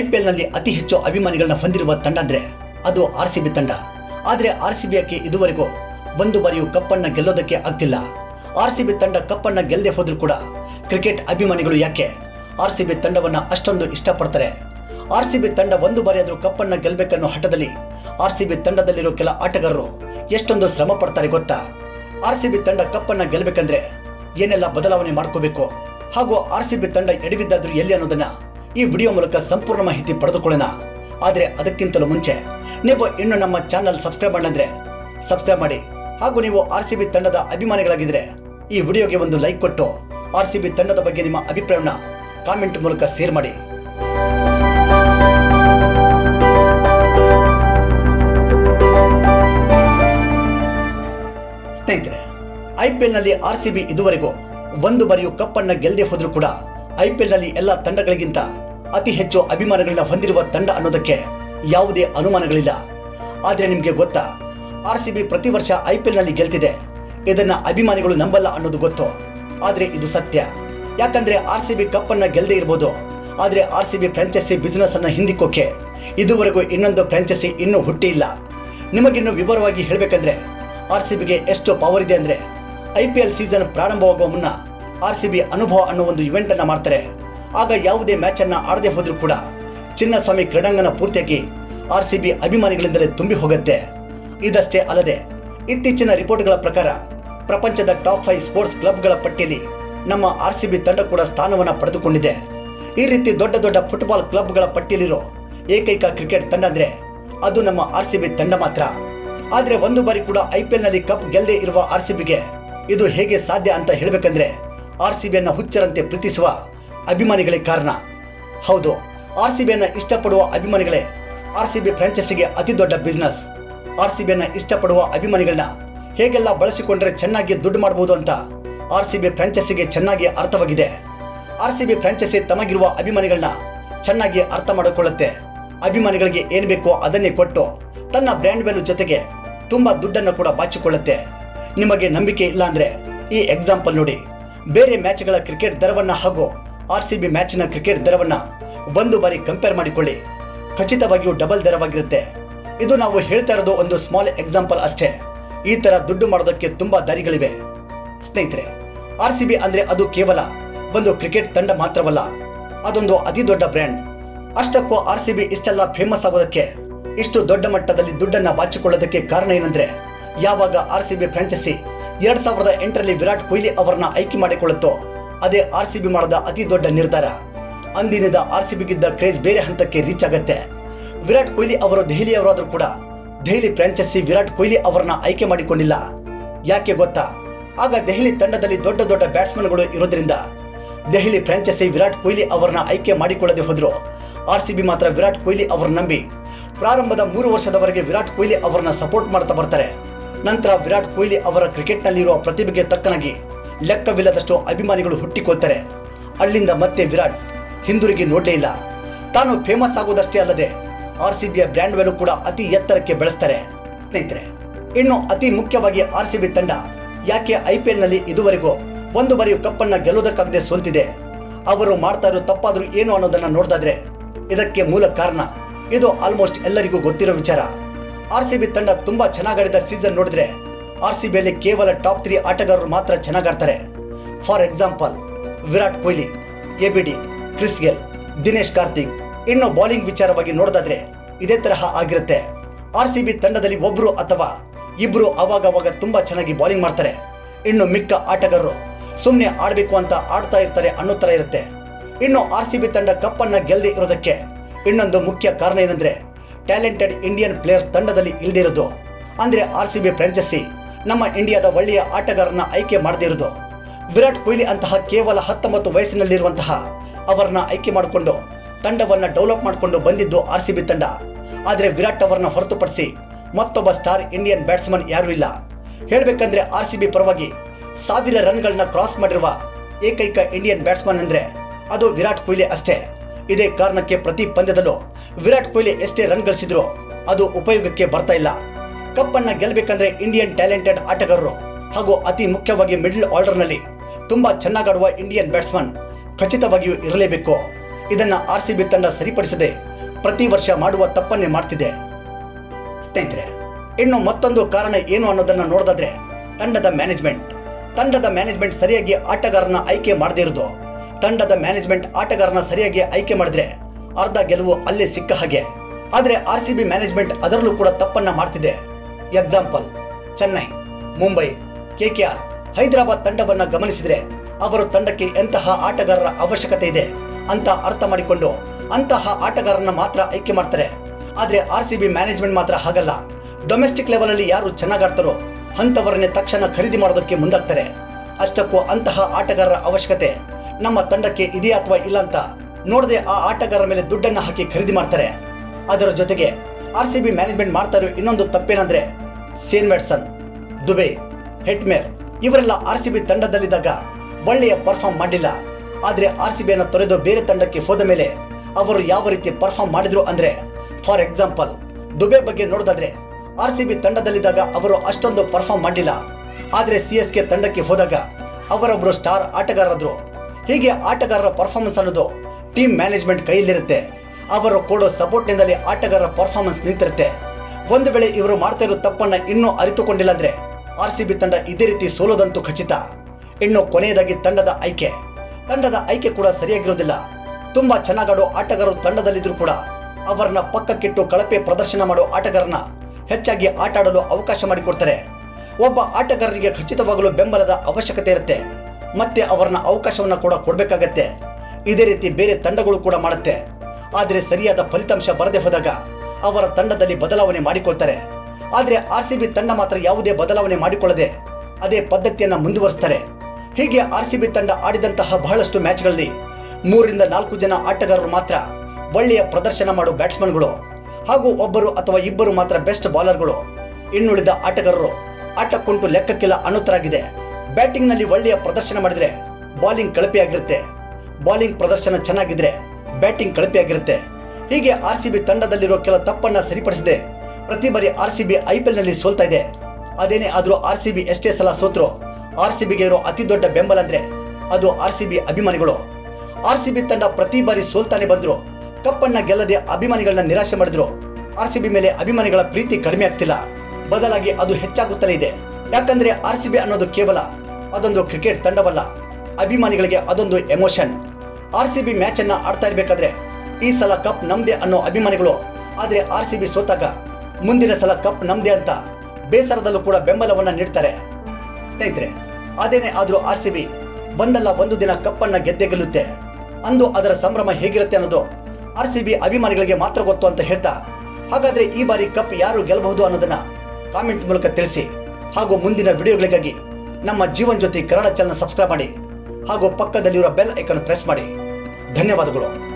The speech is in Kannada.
ಐಪಿಎಲ್ನಲ್ಲಿ ಅತಿ ಹೆಚ್ಚು ಅಭಿಮಾನಿಗಳನ್ನ ಹೊಂದಿರುವ ತಂಡ ಅಂದ್ರೆ ಅದು ಆರ್ ಸಿ ಬಿ ತಂಡ ಆದರೆ ಆರ್ ಸಿ ಬಿಯಕ್ಕೆ ಇದುವರೆಗೂ ಒಂದು ಬಾರಿಯೂ ಕಪ್ಪನ್ನ ಗೆಲ್ಲೋದಕ್ಕೆ ಆಗ್ತಿಲ್ಲ ಆರ್ ಸಿ ಬಿ ತಂಡ ಕಪ್ಪನ್ನ ಗೆಲ್ಲದೆ ಹೋದ್ರೂ ಕೂಡ ಕ್ರಿಕೆಟ್ ಅಭಿಮಾನಿಗಳು ಯಾಕೆ ಆರ್ ಸಿ ಬಿ ತಂಡವನ್ನ ಅಷ್ಟೊಂದು ಇಷ್ಟಪಡ್ತಾರೆ ಆರ್ ಸಿ ಬಿ ತಂಡ ಒಂದು ಬಾರಿಯಾದರೂ ಕಪ್ಪನ್ನ ಗೆಲ್ಲಬೇಕನ್ನೋ ಹಠದಲ್ಲಿ ಆರ್ ಸಿ ಬಿ ತಂಡದಲ್ಲಿರೋ ಕೆಲ ಆಟಗಾರರು ಎಷ್ಟೊಂದು ಶ್ರಮ ಪಡ್ತಾರೆ ಗೊತ್ತಾ ಆರ್ ಸಿ ಬಿ ತಂಡ ಕಪ್ಪನ್ನ ಗೆಲ್ಲಬೇಕಂದ್ರೆ ಏನೆಲ್ಲ ಬದಲಾವಣೆ ಮಾಡ್ಕೋಬೇಕು ಹಾಗೂ ಆರ್ ಸಿ ಬಿ ತಂಡ ಎಡವಿದ್ದಾದ್ರೂ ಎಲ್ಲಿ ಅನ್ನೋದನ್ನ ಈ ವಿಡಿಯೋ ಮೂಲಕ ಸಂಪೂರ್ಣ ಮಾಹಿತಿ ಪಡೆದುಕೊಳ್ಳೋಣ ಆದರೆ ಅದಕ್ಕಿಂತಲೂ ಮುಂಚೆ ನೀವು ಇನ್ನು ನಮ್ಮ ಚಾನಲ್ ಸಬ್ಸ್ಕ್ರೈಬ್ ಮಾಡಂದ್ರೆ ಸಬ್ಸ್ಕ್ರೈಬ್ ಮಾಡಿ ಹಾಗೂ ನೀವು ಆರ್ ಸಿ ಬಿ ತಂಡದ ಅಭಿಮಾನಿಗಳಾಗಿದ್ರೆ ಈ ವಿಡಿಯೋಗೆ ಒಂದು ಲೈಕ್ ಕೊಟ್ಟು ಆರ್ ಸಿ ಬಿ ತಂಡದ ಬಗ್ಗೆ ನಿಮ್ಮ ಅಭಿಪ್ರಾಯವನ್ನ ಕಾಮೆಂಟ್ ಮೂಲಕ ಶೇರ್ ಮಾಡಿ ಸ್ನೇಹಿತರೆ ಐಪಿಎಲ್ನಲ್ಲಿ ಆರ್ ಸಿ ಬಿ ಇದುವರೆಗೂ ಒಂದು ಬಾರಿಯೂ ಕಪ್ಪನ್ನ ಗೆಲ್ಲದೆ ಹೋದ್ರೂ ಕೂಡ ಐಪಿಎಲ್ನಲ್ಲಿ ಎಲ್ಲ ತಂಡಗಳಿಗಿಂತ ಅತಿ ಹೆಚ್ಚು ಅಭಿಮಾನಿಗಳನ್ನ ಹೊಂದಿರುವ ತಂಡ ಅನ್ನೋದಕ್ಕೆ ಯಾವುದೇ ಅನುಮಾನಗಳಿಲ್ಲ ಆದರೆ ನಿಮಗೆ ಗೊತ್ತಾ ಆರ್ ಸಿ ಬಿ ಪ್ರತಿ ವರ್ಷ ಐಪಿಎಲ್ನಲ್ಲಿ ಗೆಲ್ತಿದೆ ಇದನ್ನ ಅಭಿಮಾನಿಗಳು ನಂಬಲ್ಲ ಅನ್ನೋದು ಗೊತ್ತು ಆದರೆ ಇದು ಸತ್ಯ ಯಾಕಂದ್ರೆ ಆರ್ ಸಿ ಬಿ ಕಪ್ಪನ್ನ ಗೆಲ್ಲದೆ ಇರ್ಬೋದು ಆದರೆ R C B franchise business ಅನ್ನ ಹಿಂದಿಕ್ಕೋಕೆ ಇದುವರೆಗೂ ಇನ್ನೊಂದು ಫ್ರಾಂಚೈಸಿ ಇನ್ನೂ ಹುಟ್ಟಿಲ್ಲ ನಿಮಗಿನ್ನು ವಿವರವಾಗಿ ಹೇಳಬೇಕಂದ್ರೆ ಆರ್ ಸಿ ಬಿಗೆ ಎಷ್ಟು ಪವರ್ ಇದೆ ಅಂದ್ರೆ ಐ ಪಿ ಎಲ್ ಸೀಸನ್ ಪ್ರಾರಂಭವಾಗುವ ಮುನ್ನ ಆರ್ ಸಿ ಬಿ ಅನುಭವ ಅನ್ನೋ ಒಂದು ಇವೆಂಟ್ ಅನ್ನ ಮಾಡ್ತಾರೆ ಆಗ ಯಾವುದೇ ಮ್ಯಾಚ್ ಅನ್ನ ಆಡದೆ ಹೋದ್ರೂ ಕೂಡ ಚಿನ್ನಸ್ವಾಮಿ ಕ್ರೀಡಾಂಗಣ ಪೂರ್ತಿಯಾಗಿ ಆರ್ ಸಿ ಬಿ ಅಭಿಮಾನಿಗಳಿಂದಲೇ ತುಂಬಿ ಹೋಗುತ್ತೆ ಇದಷ್ಟೇ ಅಲ್ಲದೆ ಇತ್ತೀಚಿನ ರಿಪೋರ್ಟ್ಗಳ ಪ್ರಕಾರ ಪ್ರಪಂಚದ ಟಾಪ್ ಫೈವ್ ಸ್ಪೋರ್ಟ್ಸ್ ಕ್ಲಬ್ಗಳ ಪಟ್ಟಿಯಲ್ಲಿ ನಮ್ಮ ಆರ್ ಸಿ ಬಿ ತಂಡ ಕೂಡ ಸ್ಥಾನವನ್ನು ಪಡೆದುಕೊಂಡಿದೆ ಈ ರೀತಿ ದೊಡ್ಡ ದೊಡ್ಡ ಫುಟ್ಬಾಲ್ ಕ್ಲಬ್ಗಳ ಪಟ್ಟಿಯಲ್ಲಿರೋ ಏಕೈಕ ಕ್ರಿಕೆಟ್ ತಂಡ ಅಂದ್ರೆ ಅದು ನಮ್ಮ ಆರ್ ಸಿ ಬಿ ತಂಡ ಮಾತ್ರ ಆದ್ರೆ ಒಂದು ಬಾರಿ ಕೂಡ ಐ ಪಿ ನಲ್ಲಿ ಕಪ್ ಗೆಲ್ಲದೆ ಇರುವ ಆರ್ ಸಿ ಬಿಗೆ ಇದು ಹೇಗೆ ಸಾಧ್ಯ ಅಂತ ಹೇಳಬೇಕಂದ್ರೆ ಆರ್ ಸಿ ಬಿಯನ್ನ ಹುಚ್ಚರಂತೆ ಪ್ರೀತಿಸುವ ಅಭಿಮಾನಿಗಳೇ ಕಾರಣ ಹೌದು ಆರ್ ಸಿ ಬಿಯನ್ನ ಇಷ್ಟಪಡುವ ಅಭಿಮಾನಿಗಳೇ ಆರ್ ಸಿ ಬಿ ಫ್ರಾಂಚೈಸಿಗೆ ಅತಿ ದೊಡ್ಡ ಬಿಸ್ನೆಸ್ ಆರ್ ಸಿ ಬಿಯನ್ನ ಇಷ್ಟಪಡುವ ಅಭಿಮಾನಿಗಳನ್ನ ಹೇಗೆಲ್ಲ ಬಳಸಿಕೊಂಡ್ರೆ ಚೆನ್ನಾಗಿ ದುಡ್ಡು ಮಾಡಬಹುದು ಅಂತ ಆರ್ ಸಿ ಬಿ ಫ್ರಾಂಚೈಸಿಗೆ ಚೆನ್ನಾಗಿ ಅರ್ಥವಾಗಿದೆ ಆರ್ ಸಿ ಬಿ ಫ್ರಾಂಚೈಸಿ ತಮಗಿರುವ ಅಭಿಮಾನಿಗಳನ್ನ ಚೆನ್ನಾಗಿ ಅರ್ಥ ಮಾಡಿಕೊಳ್ಳುತ್ತೆ ಅಭಿಮಾನಿಗಳಿಗೆ ಏನ್ ಬೇಕೋ ಅದನ್ನೇ ಕೊಟ್ಟು ತನ್ನ ಬ್ರ್ಯಾಂಡ್ ವ್ಯಾಲ್ಯೂ ಜೊತೆಗೆ ತುಂಬಾ ದುಡ್ಡನ್ನು ಕೂಡ ಬಾಚಿಕೊಳ್ಳುತ್ತೆ ನಿಮಗೆ ನಂಬಿಕೆ ಇಲ್ಲ ಅಂದ್ರೆ ಈ ಎಕ್ಸಾಂಪಲ್ ನೋಡಿ ಬೇರೆ ಮ್ಯಾಚ್ಗಳ ಕ್ರಿಕೆಟ್ ದರವನ್ನ ಹಾಗೂ ಆರ್ ಸಿ ಬಿ ಮ್ಯಾಚ್ನ ಕ್ರಿಕೆಟ್ ದರವನ್ನ ಒಂದು ಬಾರಿ ಕಂಪೇರ್ ಮಾಡಿಕೊಳ್ಳಿ ಖಚಿತವಾಗಿಯೂ ಡಬಲ್ ದರವಾಗಿರುತ್ತೆ ಇದು ನಾವು ಹೇಳ್ತಾ ಇರೋದು ಒಂದು ಸ್ಮಾಲ್ ಎಕ್ಸಾಂಪಲ್ ಅಷ್ಟೇ ಈ ತರ ದುಡ್ಡು ಮಾಡೋದಕ್ಕೆ ತುಂಬಾ ದಾರಿಗಳಿವೆ ಸ್ನೇಹಿತರೆ ಆರ್ ಸಿ ಬಿ ಅಂದ್ರೆ ಅದು ಕೇವಲ ಒಂದು ಕ್ರಿಕೆಟ್ ತಂಡ ಮಾತ್ರವಲ್ಲ ಅದೊಂದು ಅತಿ ದೊಡ್ಡ ಬ್ರ್ಯಾಂಡ್ ಅಷ್ಟಕ್ಕೂ ಆರ್ ಸಿ ಬಿ ಇಷ್ಟೆಲ್ಲ ಫೇಮಸ್ ಆಗೋದಕ್ಕೆ ಇಷ್ಟು ದೊಡ್ಡ ಮಟ್ಟದಲ್ಲಿ ದುಡ್ಡನ್ನ ಬಾಚಿಕೊಳ್ಳೋದಕ್ಕೆ ಕಾರಣ ಏನಂದ್ರೆ ಯಾವಾಗ ಆರ್ ಸಿ ಬಿ ಫ್ರಾಂಚೈಸಿ ಎರಡ್ ಸಾವಿರದ ಎಂಟರಲ್ಲಿ ವಿರಾಟ್ ಕೊಹ್ಲಿ ಅವರನ್ನ ಆಯ್ಕೆ ಮಾಡಿಕೊಳ್ಳುತ್ತೋ ಅದೇ ಆರ್ ಸಿ ಬಿ ಮಾಡಿದ ಅತಿ ದೊಡ್ಡ ನಿರ್ಧಾರ ಅಂದಿನಿಂದ ಆರ್ ಸಿ ಬಿಗಿದ್ದ ಕ್ರೇಜ್ ಬೇರೆ ಹಂತಕ್ಕೆ ರೀಚ್ ಆಗತ್ತೆ ವಿರಾಟ್ ಕೊಹ್ಲಿ ಅವರು ದೆಹಲಿಯವರಾದ್ರೂ ಕೂಡ ದೆಹಲಿ ಫ್ರಾಂಚೈಸಿ ವಿರಾಟ್ ಕೊಹ್ಲಿ ಅವರನ್ನ ಆಯ್ಕೆ ಮಾಡಿಕೊಂಡಿಲ್ಲ ಯಾಕೆ ಗೊತ್ತಾ ಆಗ ದೆಹಲಿ ತಂಡದಲ್ಲಿ ದೊಡ್ಡ ದೊಡ್ಡ ಬ್ಯಾಟ್ಸ್ಮನ್ಗಳು ಇರೋದ್ರಿಂದ ದೆಹಲಿ ಫ್ರಾಂಚೈಸಿ ವಿರಾಟ್ ಕೊಹ್ಲಿ ಅವರನ್ನ ಆಯ್ಕೆ ಮಾಡಿಕೊಳ್ಳದೆ ಹೋದ್ರು ಆರ್ ಸಿ ಬಿ ಮಾತ್ರ ವಿರಾಟ್ ಕೊಹ್ಲಿ ಅವರನ್ನ ನಂಬಿ ಪ್ರಾರಂಭದ ಮೂರು ವರ್ಷದವರೆಗೆ ವಿರಾಟ್ ಕೊಹ್ಲಿ ಅವರನ್ನ ಸಪೋರ್ಟ್ ಮಾಡ್ತಾ ಬರ್ತಾರೆ ನಂತರ ವಿರಾಟ್ ಕೊಹ್ಲಿ ಅವರ ಕ್ರಿಕೆಟ್ನಲ್ಲಿರುವ ಪ್ರತಿಭೆಗೆ ತಕ್ಕನಾಗಿ ಲೆಕ್ಕವಿಲ್ಲದಷ್ಟು ಅಭಿಮಾನಿಗಳು ಹುಟ್ಟಿಕೊಳ್ತಾರೆ ಅಲ್ಲಿಂದ ಮತ್ತೆ ವಿರಾಟ್ ಹಿಂದಿರುಗಿ ನೋಡಲೇ ಇಲ್ಲ ತಾನು ಫೇಮಸ್ ಆಗೋದಷ್ಟೇ ಅಲ್ಲದೆ ಆರ್ ಸಿ ಬಿಯ ಬ್ರ್ಯಾಂಡ್ ವ್ಯಾಲ್ಯೂ ಕೂಡ ಅತಿ ಎತ್ತರಕ್ಕೆ ಬೆಳೆಸ್ತಾರೆ ಸ್ನೇಹಿತರೆ ಇನ್ನು ಅತಿ ಮುಖ್ಯವಾಗಿ ಆರ್ ಸಿ ಬಿ ತಂಡ ಯಾಕೆ ಐ ಪಿ ಎಲ್ನಲ್ಲಿ ಇದುವರೆಗೂ ಒಂದು ಬಾರಿಯೂ ಕಪ್ಪನ್ನ ಗೆಲ್ಲೋದಕ್ಕಾಗದೆ ಸೋಲ್ತಿದೆ ಅವರು ಮಾಡ್ತಾ ಇರೋ ತಪ್ಪಾದ್ರೂ ಏನು ಅನ್ನೋದನ್ನ ನೋಡ್ದಾದ್ರೆ ಇದಕ್ಕೆ ಮೂಲ ಕಾರಣ ಇದು ಆಲ್ಮೋಸ್ಟ್ ಎಲ್ಲರಿಗೂ ಗೊತ್ತಿರೋ ವಿಚಾರ ಆರ್ ಸಿ ಬಿ ತಂಡ ತುಂಬಾ ಚೆನ್ನಾಗಾಡಿದ ಸೀಸನ್ ನೋಡಿದ್ರೆ ಆರ್ ಸಿ ಬಿಯಲ್ಲಿ ಕೇವಲ ಟಾಪ್ ತ್ರೀ ಆಟಗಾರರು ಮಾತ್ರ ಚೆನ್ನಾಗಾಡ್ತಾರೆ for example Virat Kohli A B D Chris Gayle Dinesh Karthik ಇನ್ನು ಬೌಲಿಂಗ್ ವಿಚಾರವಾಗಿ ನೋಡೋದಾದ್ರೆ ಇದೇ ತರಹ ಆಗಿರುತ್ತೆ ಆರ್ ಸಿ ಬಿ ತಂಡದಲ್ಲಿ ಒಬ್ರು ಅಥವಾ ಇಬ್ರು ಅವಾಗವಾಗ ತುಂಬಾ ಚೆನ್ನಾಗಿ ಬೌಲಿಂಗ್ ಮಾಡ್ತಾರೆ ಇನ್ನು ಮಿಕ್ಕ ಆಟಗಾರರು ಸುಮ್ಮನೆ ಆಡಬೇಕು ಅಂತ ಆಡ್ತಾ ಇರ್ತಾರೆ ಅನ್ನೋ ತರ ಇರುತ್ತೆ ಇನ್ನು ಆರ್ ಸಿ ಬಿ ತಂಡ ಕಪ್ಪನ್ನ ಗೆಲ್ಲದೆ ಇರೋದಕ್ಕೆ ಇನ್ನೊಂದು ಮುಖ್ಯ ಕಾರಣ ಏನಂದ್ರೆ ಟ್ಯಾಲೆಂಟೆಡ್ ಇಂಡಿಯನ್ ಪ್ಲೇಯರ್ಸ್ ತಂಡದಲ್ಲಿ ಇಲ್ಲದೆ ಇರೋದು ಅಂದ್ರೆ ಆರ್ ಸಿ ಬಿ ಫ್ರಾಂಚೈಸಿ ನಮ್ಮ ಇಂಡಿಯಾದ ಒಳ್ಳೆಯ ಆಟಗಾರನ ಆಯ್ಕೆ ಮಾಡದೇ ಇರೋದು ವಿರಾಟ್ ಕೊಹ್ಲಿ ಅಂತಹ ಕೇವಲ ಹತ್ತೊಂಬತ್ತು ವಯಸ್ಸಿನಲ್ಲಿರುವಂತಹ ಅವರನ್ನ ಆಯ್ಕೆ ಮಾಡಿಕೊಂಡು ತಂಡವನ್ನ ಡೆವಲಪ್ ಮಾಡಿಕೊಂಡು ಬಂದಿದ್ದು ಆರ್ ಸಿ ಬಿ ತಂಡ ಆದರೆ ವಿರಾಟ್ ಅವರನ್ನ ಹೊರತುಪಡಿಸಿ ಮತ್ತೊಬ್ಬ ಸ್ಟಾರ್ ಇಂಡಿಯನ್ ಬ್ಯಾಟ್ಸ್ಮನ್ ಯಾರೂ ಇಲ್ಲ ಹೇಳ್ಬೇಕಂದ್ರೆ ಆರ್ ಸಿ ಬಿ ಪರವಾಗಿ ಸಾವಿರ ರನ್ಗಳನ್ನ ಕ್ರಾಸ್ ಮಾಡಿರುವ ಏಕೈಕ ಇಂಡಿಯನ್ ಬ್ಯಾಟ್ಸ್ಮನ್ ಅಂದ್ರೆ ಅದು ವಿರಾಟ್ ಕೊಹ್ಲಿ ಅಷ್ಟೇ ಇದೇ ಕಾರಣಕ್ಕೆ ಪ್ರತಿ ಪಂದ್ಯದಲ್ಲೂ ವಿರಾಟ್ ಕೊಹ್ಲಿ ಎಷ್ಟೇ ರನ್ ಗಳಿಸಿದ್ರು ಅದು ಉಪಯೋಗಕ್ಕೆ ಬರ್ತಾ ಇಲ್ಲ ಕಪ್ಪನ್ನ ಗೆಲ್ಲಬೇಕಂದ್ರೆ ಇಂಡಿಯನ್ ಟ್ಯಾಲೆಂಟೆಡ್ ಆಟಗಾರರು ಹಾಗೂ ಅತಿ ಮುಖ್ಯವಾಗಿ ಮಿಡಲ್ ಆರ್ಡರ್ನಲ್ಲಿ ತುಂಬಾ ಚೆನ್ನಾಗಾಡುವ ಇಂಡಿಯನ್ ಬ್ಯಾಟ್ಸ್ಮನ್ ಖಚಿತವಾಗಿಯೂ ಇರಲೇಬೇಕು ಇದನ್ನ ಆರ್ ಸಿ ಬಿ ತಂಡ ಸರಿಪಡಿಸದೆ ಪ್ರತಿ ವರ್ಷ ಮಾಡುವ ತಪ್ಪನ್ನೇ ಮಾಡ್ತಿದೆ ಸ್ನೇಹಿತರೆ ಇನ್ನು ಮತ್ತೊಂದು ಕಾರಣ ಏನು ಅನ್ನೋದನ್ನ ನೋಡೋದಾದ್ರೆ ತಂಡದ ಮ್ಯಾನೇಜ್ಮೆಂಟ್ ತಂಡದ ಮ್ಯಾನೇಜ್ಮೆಂಟ್ ಸರಿಯಾಗಿ ಆಟಗಾರನ ಆಯ್ಕೆ ಮಾಡದೇ ಇರೋದು ತಂಡದ ಮ್ಯಾನೇಜ್ಮೆಂಟ್ ಆಟಗಾರನ ಸರಿಯಾಗಿ ಆಯ್ಕೆ ಮಾಡಿದ್ರೆ ಅರ್ಧ ಗೆಲುವು ಅಲ್ಲೇ ಸಿಕ್ಕ ಹಾಗೆ ಆದರೆ ಆರ್ ಸಿ ಬಿ ಮ್ಯಾನೇಜ್ಮೆಂಟ್ ಅದರಲ್ಲೂ ಕೂಡ ತಪ್ಪನ್ನ ಮಾಡ್ತಿದೆ ಎಕ್ಸಾಂಪಲ್ ಚೆನ್ನೈ ಮುಂಬೈ ಕೆಕೆಆರ್ ಹೈದರಾಬಾದ್ ತಂಡವನ್ನ ಗಮನಿಸಿದ್ರೆ ಅವರು ತಂಡಕ್ಕೆ ಎಂತಹ ಆಟಗಾರರ ಅವಶ್ಯಕತೆ ಇದೆ ಅಂತ ಅರ್ಥ ಮಾಡಿಕೊಂಡು ಅಂತಹ ಆಟಗಾರರನ್ನ ಮಾತ್ರ ಆಯ್ಕೆ ಮಾಡ್ತಾರೆ ಆದ್ರೆ ಆರ್ ಸಿ ಬಿ ಮ್ಯಾನೇಜ್ಮೆಂಟ್ ಮಾತ್ರ ಹಾಗಲ್ಲ ಡೊಮೆಸ್ಟಿಕ್ ಲೆವೆಲ್ ಅಲ್ಲಿ ಯಾರು ಚೆನ್ನಾಗ್ ಆಡ್ತಾರೋ ಅಂತವರನ್ನೇ ತಕ್ಷಣ ಖರೀದಿ ಮಾಡೋದಕ್ಕೆ ಮುಂದಾಗ್ತಾರೆ ಅಷ್ಟಕ್ಕೂ ಅಂತಹ ಆಟಗಾರರ ಅವಶ್ಯಕತೆ ನಮ್ಮ ತಂಡಕ್ಕೆ ಇದೆಯಾ ಅಥವಾ ಇಲ್ಲ ಅಂತ ನೋಡದೆ ಆ ಆಟಗಾರರ ಮೇಲೆ ದುಡ್ಡನ್ನ ಹಾಕಿ ಖರೀದಿ ಮಾಡ್ತಾರೆ ಅದರ ಜೊತೆಗೆ ಆರ್ ಸಿ ಬಿ ಮ್ಯಾನೇಜ್ಮೆಂಟ್ ಮಾಡ್ತಾ ಇರೋ ಇನ್ನೊಂದು ತಪ್ಪೇನಂದ್ರೆ ಸೇನ್ ಮೆಡ್ಸನ್ ದುಬೆ ಹೆಟ್ಮೇರ್ ಇವರೆಲ್ಲ ಆರ್ ಸಿ ಬಿ ತಂಡದಲ್ಲಿದ್ದಾಗ ಒಳ್ಳೆಯ ಪರ್ಫಾರ್ಮ್ ಮಾಡಿಲ್ಲ ಆದ್ರೆ ಆರ್ ಸಿ ಬಿಯನ್ನು ತೊರೆದು ಬೇರೆ ತಂಡಕ್ಕೆ ಹೋದ ಮೇಲೆ ಅವರು ಯಾವ ರೀತಿ ಪರ್ಫಾರ್ಮ್ ಮಾಡಿದ್ರು ಅಂದ್ರೆ ಫಾರ್ ಎಕ್ಸಾಂಪಲ್ ದುಬೆ ಬಗ್ಗೆ ನೋಡೋದಾದ್ರೆ ಆರ್ ಸಿ ಬಿ ತಂಡದಲ್ಲಿದ್ದಾಗ ಅವರು ಅಷ್ಟೊಂದು ಪರ್ಫಾರ್ಮ್ ಮಾಡಿಲ್ಲ ಆದ್ರೆ ಸಿ ಎಸ್ ಕೆ ತಂಡಕ್ಕೆ ಹೋದಾಗ ಅವರೊಬ್ಬರು ಸ್ಟಾರ್ ಆಟಗಾರರಾದ್ರು ಹೀಗೆ ಆಟಗಾರರ ಪರ್ಫಾರ್ಮೆನ್ಸ್ ಅನ್ನೋದು ಟೀಮ್ ಮ್ಯಾನೇಜ್ಮೆಂಟ್ ಕೈಯಲ್ಲಿರುತ್ತೆ ಅವರು ಕೊಡೋ ಸಪೋರ್ಟ್ನಿಂದಲೇ ಆಟಗಾರರ ಪರ್ಫಾರ್ಮೆನ್ಸ್ ನಿಂತಿರುತ್ತೆ ಒಂದು ವೇಳೆ ಇವರು ಮಾಡ್ತಾ ಇರೋ ತಪ್ಪನ್ನ ಇನ್ನೂ ಅರಿತುಕೊಂಡಿಲ್ಲ ಅಂದ್ರೆ ಆರ್ ಸಿ ಬಿ ತಂಡ ಇದೇ ರೀತಿ ಸೋಲೋದಂತೂ ಖಚಿತ ಇನ್ನು ಕೊನೆಯದಾಗಿ ತಂಡದ ಆಯ್ಕೆ ತಂಡದ ಆಯ್ಕೆ ಕೂಡ ಸರಿಯಾಗಿರೋದಿಲ್ಲ ತುಂಬಾ ಚೆನ್ನಾಗಾಡೋ ಆಟಗಾರರು ತಂಡದಲ್ಲಿದ್ರು ಕೂಡ ಅವರನ್ನ ಪಕ್ಕಕ್ಕಿಟ್ಟು ಕಳಪೆ ಪ್ರದರ್ಶನ ಮಾಡೋ ಆಟಗಾರನ ಹೆಚ್ಚಾಗಿ ಆಟ ಆಡಲು ಅವಕಾಶ ಮಾಡಿಕೊಡ್ತಾರೆ ಒಬ್ಬ ಆಟಗಾರರಿಗೆ ಖಚಿತವಾಗಲು ಬೆಂಬಲದ ಅವಶ್ಯಕತೆ ಇರುತ್ತೆ ಮತ್ತೆ ಅವರನ್ನ ಅವಕಾಶವನ್ನ ಕೂಡ ಕೊಡಬೇಕಾಗತ್ತೆ ಇದೇ ರೀತಿ ಬೇರೆ ತಂಡಗಳು ಕೂಡ ಮಾಡುತ್ತೆ ಆದರೆ ಸರಿಯಾದ ಫಲಿತಾಂಶ ಬರದೆ ಹೋದಾಗ ಅವರ ತಂಡದಲ್ಲಿ ಬದಲಾವಣೆ ಮಾಡಿಕೊಳ್ತಾರೆ ಆದರೆ ಆರ್ ಸಿ ಬಿ ತಂಡ ಮಾತ್ರ ಯಾವುದೇ ಬದಲಾವಣೆ ಮಾಡಿಕೊಳ್ಳದೆ ಅದೇ ಪದ್ಧತಿಯನ್ನ ಮುಂದುವರಿಸ್ತಾರೆ ಹೀಗೆ ಆರ್ ಸಿ ಬಿ ತಂಡ ಆಡಿದಂತಹ ಬಹಳಷ್ಟು ಮ್ಯಾಚ್ಗಳಲ್ಲಿ ಮೂರರಿಂದ ನಾಲ್ಕು ಜನ ಆಟಗಾರರು ಮಾತ್ರ ಒಳ್ಳೆಯ ಪ್ರದರ್ಶನ ಮಾಡೋ ಬ್ಯಾಟ್ಸ್ಮನ್ಗಳು ಹಾಗೂ ಒಬ್ಬರು ಅಥವಾ ಇಬ್ಬರು ಮಾತ್ರ ಬೆಸ್ಟ್ ಬೌಲರ್ಗಳು ಇನ್ನುಳಿದ ಆಟಗಾರರು ಆಟ ಕುಂಟು ಲೆಕ್ಕಕ್ಕಿಲ್ಲ ಅನ್ನುತ್ತರಾಗಿದೆ ಬ್ಯಾಟಿಂಗ್ನಲ್ಲಿ ಒಳ್ಳೆಯ ಪ್ರದರ್ಶನ ಮಾಡಿದ್ರೆ ಬಾಲಿಂಗ್ ಕಳಪೆಯಾಗಿರುತ್ತೆ ಬಾಲಿಂಗ್ ಪ್ರದರ್ಶನ ಚೆನ್ನಾಗಿದ್ರೆ ಬ್ಯಾಟಿಂಗ್ ಕಳಪೆಯಾಗಿರುತ್ತೆ ಹೀಗೆ ಆರ್ ಸಿ ಬಿ ತಂಡದಲ್ಲಿರೋ ಕೆಲ ತಪ್ಪನ್ನ ಸರಿಪಡಿಸಿದೆ ಪ್ರತಿ ಬಾರಿ R C B I P ನಲ್ಲಿ ಸೋಲ್ತಾ ಇದೆ ಅದೇನೇ ಆದ್ರೂ ಆರ್ ಸಿ ಬಿ ಎಷ್ಟೇ ಸಲ ಸೋತ್ರು ಆರ್ ಸಿ ಬಿಗೆ ಇರೋ ಅತಿ ದೊಡ್ಡ ಬೆಂಬಲ ಅಂದ್ರೆ ಅದು ಆರ್ ಸಿ ಬಿ ಅಭಿಮಾನಿಗಳು ಆರ್ ಸಿ ಬಿ ತಂಡ ಪ್ರತಿ ಬಾರಿ ಸೋಲ್ತಾನೆ ಬಂದ್ರು ಕಪ್ಪನ್ನ ಗೆಲ್ಲದೆ ಅಭಿಮಾನಿಗಳನ್ನ ನಿರಾಶೆ ಮಾಡಿದ್ರು ಆರ್ ಸಿ ಬಿ ಮೇಲೆ ಅಭಿಮಾನಿಗಳ ಪ್ರೀತಿ ಕಡಿಮೆ ಆಗ್ತಿಲ್ಲ ಬದಲಾಗಿ ಅದು ಹೆಚ್ಚಾಗುತ್ತಲೇ ಇದೆ ಯಾಕಂದ್ರೆ ಆರ್ ಸಿ ಬಿ ಅನ್ನೋದು ಕೇವಲ ಅದೊಂದು ಕ್ರಿಕೆಟ್ ತಂಡವಲ್ಲ ಅಭಿಮಾನಿಗಳಿಗೆ ಅದೊಂದು emotion R C B match ಅನ್ನ ಆಡ್ತಾ ಇರ್ಬೇಕಾದ್ರೆ ಈ ಸಲ ಕಪ್ ನಮ್ದೆ ಅನ್ನೋ ಅಭಿಮಾನಿಗಳು ಆದ್ರೆ ಆರ್ ಸಿ ಬಿ ಸೋತಾಗ ಮುಂದಿನ ಸಲ ಕಪ್ ನಮ್ದೆ ಅಂತ ಬೇಸರದಲ್ಲೂ ಕೂಡ ಬೆಂಬಲವನ್ನ ನೀಡ್ತಾರೆ ಸ್ನೇಹಿತರೆ ಅದೇನೇ ಆದ್ರೂ ಆರ್ ಸಿ ಬಿ ಒಂದಲ್ಲ ಒಂದು ದಿನ ಕಪ್ಪನ್ನ ಗೆದ್ದೆ ಗೆಲ್ಲುತ್ತೆ ಅಂದು ಅದರ ಸಂಭ್ರಮ ಹೇಗಿರುತ್ತೆ ಅನ್ನೋದು ಆರ್ ಸಿ ಬಿ ಅಭಿಮಾನಿಗಳಿಗೆ ಮಾತ್ರ ಗೊತ್ತು ಅಂತ ಹೇಳ್ತಾ ಹಾಗಾದ್ರೆ ಈ ಬಾರಿ ಕಪ್ ಯಾರು ಗೆಲ್ಲಬಹುದು ಅನ್ನೋದನ್ನ ಕಾಮೆಂಟ್ ಮೂಲಕ ತಿಳಿಸಿ ಹಾಗೂ ಮುಂದಿನ ವಿಡಿಯೋಗಳಿಗಾಗಿ ನಮ್ಮ ಜೀವನ್ ಜ್ಯೋತಿ ಕನ್ನಡ ಚಾನಲ್ ಸಬ್ಸ್ಕ್ರೈಬ್ ಮಾಡಿ ಹಾಗೂ ಪಕ್ಕದಲ್ಲಿರುವ ಬೆಲ್ ಐಕಾನ್ ಪ್ರೆಸ್ ಮಾಡಿ ಧನ್ಯವಾದಗಳು